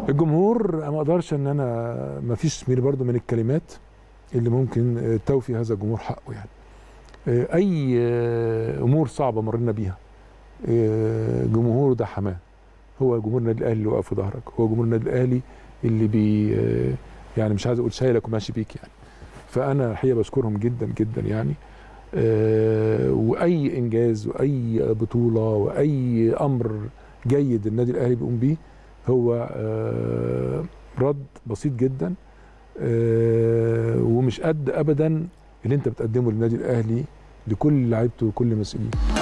الجمهور ما اقدرش ان انا ما فيش مير برضو من الكلمات اللي ممكن آه، توفي هذا الجمهور حقه يعني آه، اي آه، امور صعبه مرينا بيها آه، جمهور ده حماه هو جمهور النادي الاهلي اللي واقف في ظهرك هو جمهور النادي الاهلي اللي بي آه، يعني مش عايز اقول شايلك وماشي بيك يعني فانا الحقيقه بشكرهم جدا جدا يعني آه، واي انجاز واي بطوله واي امر جيد النادي الاهلي بيقوم بيه هو آه، رد بسيط جدا آه، ومش قد ابدا اللي انت بتقدمه للنادي الاهلي لكل لعيبته وكل مسؤوليه